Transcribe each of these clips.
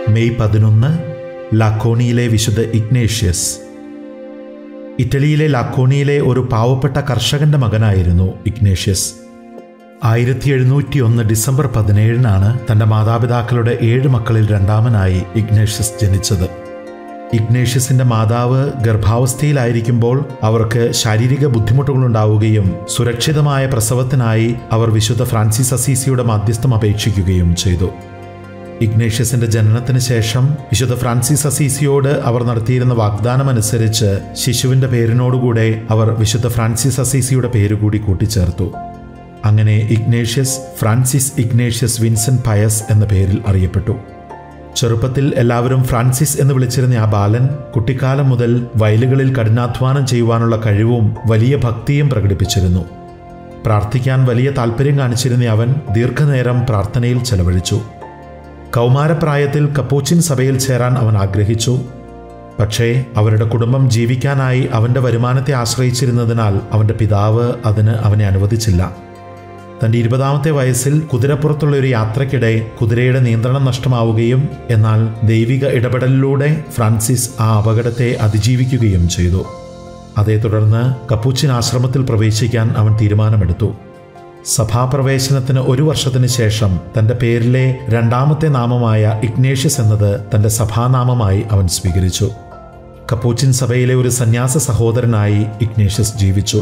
May പതിനൊന്ന് ലാക്കോണിയിലെ വിശുദ്ധ Ignatius ഇറ്റലിയിലെ ലാക്കോണിയിലെ ഒരു പാവപ്പെട്ട കർഷകന്റെ മകനായിരുന്നു ഇഗ്നേഷ്യസ് ആയിരത്തി എഴുന്നൂറ്റി ഒന്ന് ഡിസംബർ പതിനേഴിനാണ് തന്റെ മാതാപിതാക്കളുടെ ഏഴ് മക്കളിൽ രണ്ടാമനായി ഇഗ്നേഷ്യസ് ജനിച്ചത് ഇഗ്നേഷ്യസിന്റെ മാതാവ് ഗർഭാവസ്ഥയിലായിരിക്കുമ്പോൾ അവർക്ക് ശാരീരിക ബുദ്ധിമുട്ടുകളുണ്ടാവുകയും സുരക്ഷിതമായ പ്രസവത്തിനായി അവർ വിശുദ്ധ ഫ്രാൻസിസ് അസീസിയുടെ മാധ്യസ്ഥം അപേക്ഷിക്കുകയും ചെയ്തു ഇഗ്നേഷ്യസിന്റെ ജനനത്തിന് ശേഷം വിശുദ്ധ ഫ്രാൻസിസ് അസീസിയോട് അവർ നടത്തിയിരുന്ന വാഗ്ദാനമനുസരിച്ച് ശിശുവിന്റെ പേരിനോടുകൂടെ അവർ വിശുദ്ധ ഫ്രാൻസിസ് അസീസിയുടെ പേരുകൂടി കൂട്ടിച്ചേർത്തു അങ്ങനെ Ignatius Francis Ignatius Vincent Pius എന്ന പേരിൽ അറിയപ്പെട്ടു ചെറുപ്പത്തിൽ എല്ലാവരും ഫ്രാൻസിസ് എന്ന് വിളിച്ചിരുന്ന ആ ബാലൻ കുട്ടിക്കാലം മുതൽ വയലുകളിൽ കഠിനാധ്വാനം ചെയ്യുവാനുള്ള കഴിവും വലിയ ഭക്തിയും പ്രകടിപ്പിച്ചിരുന്നു പ്രാർത്ഥിക്കാൻ വലിയ താല്പര്യം കാണിച്ചിരുന്ന അവൻ ദീർഘനേരം പ്രാർത്ഥനയിൽ ചെലവഴിച്ചു കൗമാരപ്രായത്തിൽ കപ്പൂച്ചിൻ സഭയിൽ ചേരാൻ അവൻ ആഗ്രഹിച്ചു പക്ഷേ അവരുടെ കുടുംബം ജീവിക്കാനായി അവൻ്റെ വരുമാനത്തെ ആശ്രയിച്ചിരുന്നതിനാൽ അവൻ്റെ പിതാവ് അതിന് അവനെ അനുവദിച്ചില്ല തൻ്റെ ഇരുപതാമത്തെ വയസ്സിൽ കുതിരപ്പുറത്തുള്ള ഒരു യാത്രയ്ക്കിടെ കുതിരയുടെ നിയന്ത്രണം നഷ്ടമാവുകയും എന്നാൽ ദൈവിക ഇടപെടലിലൂടെ ഫ്രാൻസിസ് ആ അപകടത്തെ അതിജീവിക്കുകയും ചെയ്തു അതേ തുടർന്ന് കപ്പൂച്ചിൻ ആശ്രമത്തിൽ പ്രവേശിക്കാൻ അവൻ തീരുമാനമെടുത്തു സഭാപ്രവേശനത്തിന് ഒരു വർഷത്തിന് ശേഷം തൻ്റെ പേരിലെ രണ്ടാമത്തെ നാമമായ ഇഗ്നേഷ്യസ് എന്നത് തൻ്റെ സഭാനാമമായി അവൻ സ്വീകരിച്ചു കപ്പൂച്ചിൻ സഭയിലെ ഒരു സന്യാസ സഹോദരനായി ഇഗ്നേഷ്യസ് ജീവിച്ചു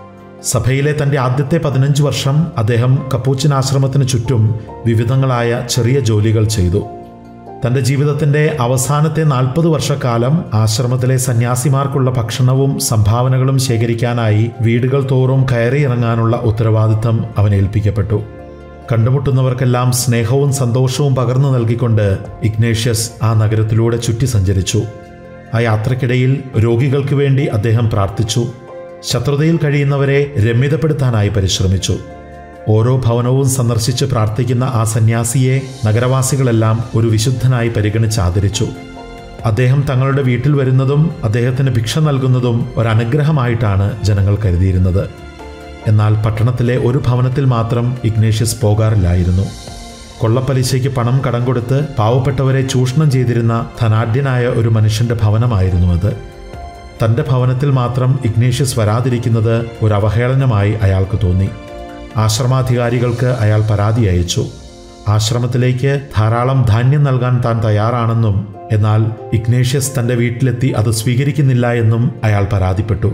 സഭയിലെ തൻ്റെ ആദ്യത്തെ പതിനഞ്ച് വർഷം അദ്ദേഹം കപ്പൂച്ചിൻ ആശ്രമത്തിന് ചുറ്റും വിവിധങ്ങളായ ചെറിയ ജോലികൾ ചെയ്തു തൻ്റെ ജീവിതത്തിൻ്റെ അവസാനത്തെ നാൽപ്പത് വർഷക്കാലം ആശ്രമത്തിലെ സന്യാസിമാർക്കുള്ള ഭക്ഷണവും സംഭാവനകളും ശേഖരിക്കാനായി വീടുകൾ തോറും കയറിയിറങ്ങാനുള്ള ഉത്തരവാദിത്തം അവൻ ഏൽപ്പിക്കപ്പെട്ടു കണ്ടുമുട്ടുന്നവർക്കെല്ലാം സ്നേഹവും സന്തോഷവും പകർന്നു നൽകിക്കൊണ്ട് ഇഗ്നേഷ്യസ് ആ നഗരത്തിലൂടെ ചുറ്റി സഞ്ചരിച്ചു ആ യാത്രക്കിടയിൽ രോഗികൾക്ക് വേണ്ടി അദ്ദേഹം പ്രാർത്ഥിച്ചു ശത്രുതയിൽ കഴിയുന്നവരെ രമ്യതപ്പെടുത്താനായി പരിശ്രമിച്ചു ഓരോ ഭവനവും സന്ദർശിച്ച് പ്രാർത്ഥിക്കുന്ന ആ സന്യാസിയെ നഗരവാസികളെല്ലാം ഒരു വിശുദ്ധനായി പരിഗണിച്ച് ആദരിച്ചു അദ്ദേഹം തങ്ങളുടെ വീട്ടിൽ വരുന്നതും അദ്ദേഹത്തിന് ഭിക്ഷ നൽകുന്നതും ഒരനുഗ്രഹമായിട്ടാണ് ജനങ്ങൾ കരുതിയിരുന്നത് എന്നാൽ പട്ടണത്തിലെ ഒരു ഭവനത്തിൽ മാത്രം ഇഗ്നേഷ്യസ് പോകാറില്ലായിരുന്നു കൊള്ളപ്പലിശയ്ക്ക് പണം കടം കൊടുത്ത് പാവപ്പെട്ടവരെ ചൂഷണം ചെയ്തിരുന്ന ധനാഢ്യനായ ഒരു മനുഷ്യന്റെ ഭവനമായിരുന്നു അത് തൻ്റെ ഭവനത്തിൽ മാത്രം ഇഗ്നേഷ്യസ് വരാതിരിക്കുന്നത് ഒരു അവഹേളനമായി അയാൾക്ക് തോന്നി ആശ്രമാധികാരികൾക്ക് അയാൾ പരാതി അയച്ചു ആശ്രമത്തിലേക്ക് ധാരാളം ധാന്യം നൽകാൻ താൻ തയ്യാറാണെന്നും എന്നാൽ ഇഗ്നേഷ്യസ് തൻ്റെ വീട്ടിലെത്തി അത് സ്വീകരിക്കുന്നില്ല എന്നും അയാൾ പരാതിപ്പെട്ടു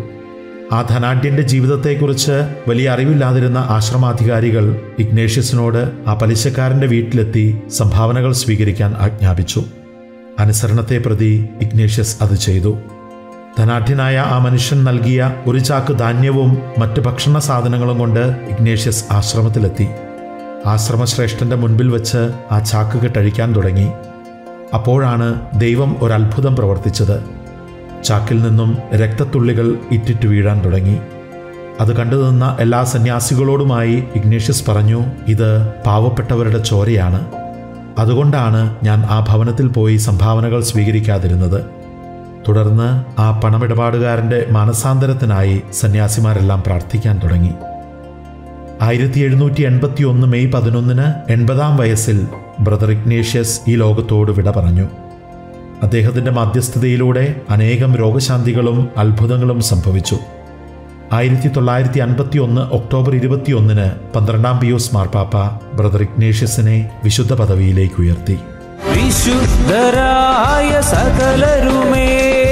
ആ ധനാഢ്യന്റെ ജീവിതത്തെക്കുറിച്ച് വലിയ അറിവില്ലാതിരുന്ന ആശ്രമാധികാരികൾ ഇഗ്നേഷ്യസിനോട് ആ പലിശക്കാരൻ്റെ വീട്ടിലെത്തി സംഭാവനകൾ സ്വീകരിക്കാൻ ആജ്ഞാപിച്ചു അനുസരണത്തെ പ്രതി ഇഗ്നേഷ്യസ് അത് ചെയ്തു ധനാഢ്യനായ ആ മനുഷ്യൻ നൽകിയ ഒരു ചാക്ക് ധാന്യവും മറ്റ് ഭക്ഷണ സാധനങ്ങളും കൊണ്ട് ഇഗ്നേഷ്യസ് ആശ്രമത്തിലെത്തി ആശ്രമശ്രേഷ്ഠന്റെ മുൻപിൽ വെച്ച് ആ ചാക്ക് കെട്ടഴിക്കാൻ തുടങ്ങി അപ്പോഴാണ് ദൈവം ഒരത്ഭുതം പ്രവർത്തിച്ചത് ചാക്കിൽ നിന്നും രക്തത്തുള്ളികൾ ഇറ്റിറ്റ് വീഴാൻ തുടങ്ങി അത് കണ്ടു നിന്ന എല്ലാ സന്യാസികളോടുമായി ഇഗ്നേഷ്യസ് പറഞ്ഞു ഇത് പാവപ്പെട്ടവരുടെ ചോരയാണ് അതുകൊണ്ടാണ് ഞാൻ ആ ഭവനത്തിൽ പോയി സംഭാവനകൾ സ്വീകരിക്കാതിരുന്നത് തുടർന്ന് ആ പണമിടപാടുകാരൻ്റെ മാനസാന്തരത്തിനായി സന്യാസിമാരെല്ലാം പ്രാർത്ഥിക്കാൻ തുടങ്ങി ആയിരത്തി എഴുന്നൂറ്റി എൺപത്തി ഒന്ന് മെയ് പതിനൊന്നിന് എൺപതാം വയസ്സിൽ ബ്രദർ ഇഗ്നേഷ്യസ് ഈ ലോകത്തോട് വിട പറഞ്ഞു അദ്ദേഹത്തിൻ്റെ മധ്യസ്ഥതയിലൂടെ അനേകം രോഗശാന്തികളും അത്ഭുതങ്ങളും സംഭവിച്ചു ആയിരത്തി തൊള്ളായിരത്തി അൻപത്തി ഒന്ന് ഒക്ടോബർ ഇരുപത്തിയൊന്നിന് പന്ത്രണ്ടാം പിയൂസ് മാർപ്പാപ്പ ബ്രദർ ഇഗ്നേഷ്യസിനെ വിശുദ്ധ പദവിയിലേക്ക് ഉയർത്തി വിശുദ്ധരായ സകലരുമേ